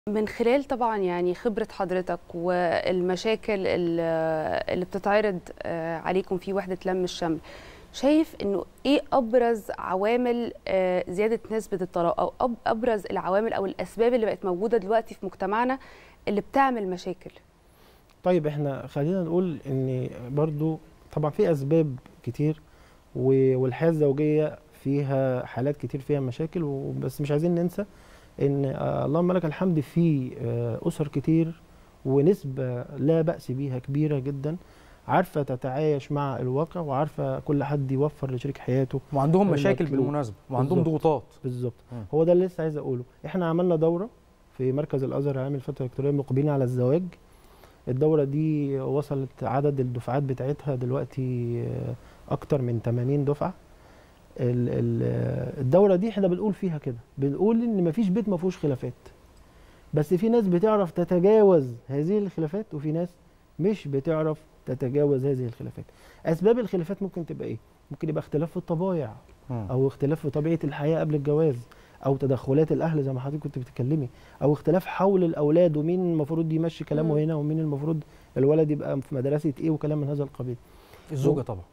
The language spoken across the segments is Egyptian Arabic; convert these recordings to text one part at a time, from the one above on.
من خلال طبعا يعني خبرة حضرتك والمشاكل اللي اللي بتتعرض آه، عليكم في وحدة لم الشمل شايف انه ايه ابرز عوامل آه، زيادة نسبة الطلاق او أب- ابرز العوامل او الاسباب اللي بقت موجودة دلوقتي في مجتمعنا اللي بتعمل مشاكل طيب احنا خلينا نقول ان برضو طبعا في اسباب كتير و- والحياه الزوجيه فيها حالات كتير فيها مشاكل و- بس مش عايزين ننسى ان آه، اللهم لك الحمد في آه، اسر كتير ونسبه لا باس بيها كبيره جدا عارفه تتعايش مع الواقع وعارفه كل حد يوفر لشريك حياته وعندهم مشاكل المطلوب. بالمناسبه وعندهم بالظبط. ضغوطات بالظبط مم. هو ده اللي لسه عايز اقوله احنا عملنا دوره في مركز الازهر عامل فتره الكترونيه مقبلين على الزواج الدوره دي وصلت عدد الدفعات بتاعتها دلوقتي آه، اكتر من 80 دفعه ال- ال- آه، الدوره دي احنا بنقول فيها كده بنقول ان مفيش بيت ما فيهوش خلافات بس في ناس بتعرف تتجاوز هذه الخلافات وفي ناس مش بتعرف تتجاوز هذه الخلافات اسباب الخلافات ممكن تبقى ايه ممكن يبقى اختلاف في الطبايع مم. او اختلاف في طبيعه الحياه قبل الجواز او تدخلات الاهل زي ما حضرتك كنت بتتكلمي او اختلاف حول الاولاد ومين المفروض يمشي كلامه مم. هنا ومين المفروض الولد يبقى في مدرسه ايه وكلام من هذا القبيل الزوجه طبعا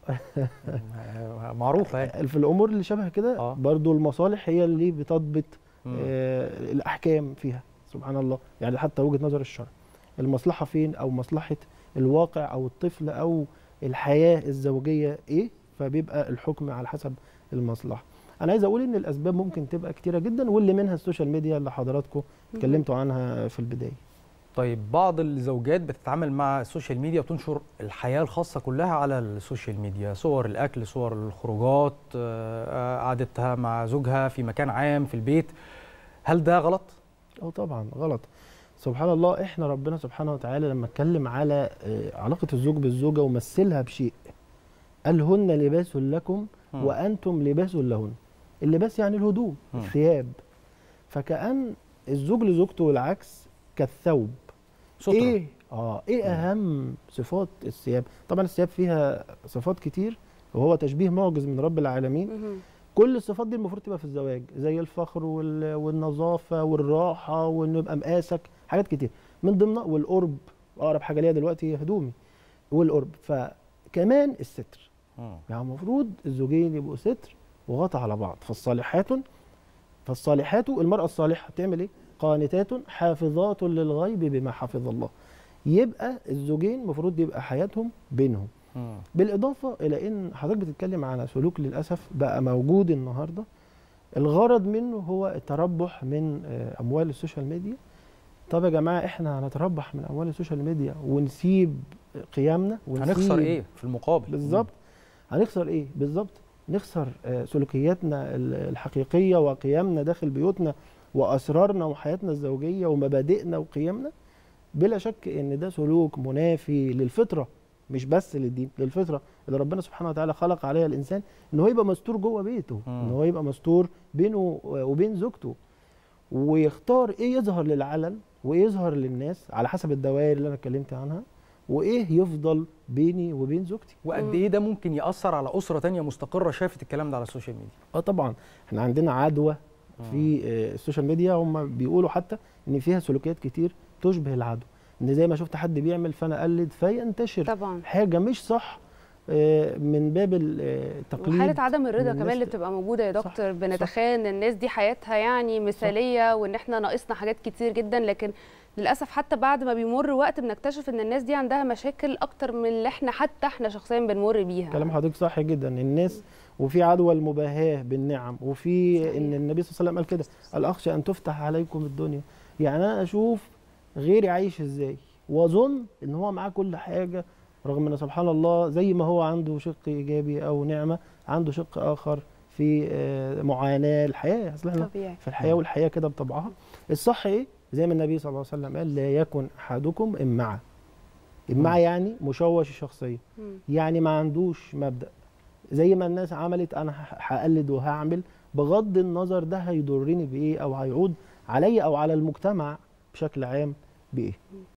معروفه يعني في الامور اللي شبه كده آه. برضو المصالح هي اللي بتضبط مم. آه الاحكام فيها سبحان الله يعني حتى وجهه نظر الشرع المصلحه فين او مصلحه الواقع او الطفل او الحياه الزوجيه ايه فبيبقى الحكم على حسب المصلحه انا عايز اقول ان الاسباب ممكن تبقى كتيره جدا واللي منها السوشيال ميديا اللي حضراتكم اتكلمتوا عنها في البدايه طيب بعض الزوجات بتتعامل مع السوشيال ميديا وتنشر الحياه الخاصه كلها على السوشيال ميديا صور الاكل صور الخروجات آه، قعدتها مع زوجها في مكان عام في البيت هل ده غلط اه طبعا غلط سبحان الله احنا ربنا سبحانه وتعالى لما اتكلم على آه، علاقه الزوج بالزوجه ومثلها بشيء قال هن لباس لكم مم. وانتم لباس لهن اللباس يعني الهدوم مم. الثياب فكأن الزوج لزوجته والعكس كالثوب سترة ايه اه ايه اهم صفات الثياب طبعا الثياب فيها صفات كتير وهو تشبيه معجز من رب العالمين مهم. كل الصفات دي المفروض تبقى في الزواج زي الفخر وال- والنظافه والراحه وانه يبقى مقاسك حاجات كتير من ضمنها والقرب اقرب حاجه ليا دلوقتي هي هدومي والقرب فكمان الستر مم. يعني المفروض الزوجين يبقوا ستر وغطى على بعض فالصالحات فالصالحات المرأة الصالحة بتعمل ايه؟ قانتات حافظات للغيب بما حفظ الله يبقى الزوجين المفروض يبقى حياتهم بينهم مم. بالإضافة إلى إن حضرتك بتتكلم على سلوك للأسف بقى موجود النهاردة الغرض منه هو التربح من آه، أموال السوشيال ميديا طب يا جماعة إحنا هنتربح من أموال السوشيال ميديا ونسيب قيامنا ونسيب هنخسر ايه في المقابل بالظبط هنخسر ايه بالظبط نخسر آه، سلوكياتنا ال- الحقيقيه وقيمنا داخل بيوتنا واسرارنا وحياتنا الزوجيه ومبادئنا وقيمنا بلا شك ان ده سلوك منافي للفطره مش بس للدين للفطره اللي ربنا سبحانه وتعالى خلق عليها الانسان ان هو يبقى مستور جوه بيته مم. ان هو يبقى مستور بينه وبين زوجته ويختار ايه يظهر للعلن وايه يظهر للناس على حسب الدوائر اللي انا اتكلمت عنها وايه يفضل بيني وبين زوجتي وقد مم. ايه ده ممكن ياثر على اسره تانية مستقره شافت الكلام ده على السوشيال ميديا اه طبعا احنا عندنا عدوى في آه، السوشيال ميديا هم بيقولوا حتى ان فيها سلوكيات كتير تشبه العدوى ان زي ما شفت حد بيعمل فانا اقلد فينتشر طبعا حاجه مش صح آه، من باب ال- آه، التقليد وحالة عدم الرضا الناس كمان اللي ت- بتبقى موجودة يا صح، دكتور صح. بنتخيل ان الناس دي حياتها يعني مثالية وان احنا ناقصنا حاجات كتير جدا لكن للأسف حتى بعد ما بيمر وقت بنكتشف ان الناس دي عندها مشاكل اكتر من اللي احنا حتى احنا شخصيا بنمر بيها كلام حضرتك صح جدا الناس وفي عدوى المباهاه بالنعم وفي صحيح. ان النبي صلى الله عليه وسلم قال كده الاخشى ان تفتح عليكم الدنيا يعني انا اشوف غيري عايش ازاي واظن ان هو معاه كل حاجه رغم ان سبحان الله زي ما هو عنده شق ايجابي او نعمه عنده شق اخر في آه، معاناه الحياه اصل احنا طبيعي في الحياه والحياه كده بطبعها الصح ايه زي ما النبي صلى الله عليه وسلم قال لا يكن احدكم امعه امعه يعني مشوش الشخصيه مم. يعني ما عندوش مبدأ زي ما الناس عملت انا ه- هقلد وهعمل بغض النظر ده هيضرني بايه او هيعود عليا او على المجتمع بشكل عام بايه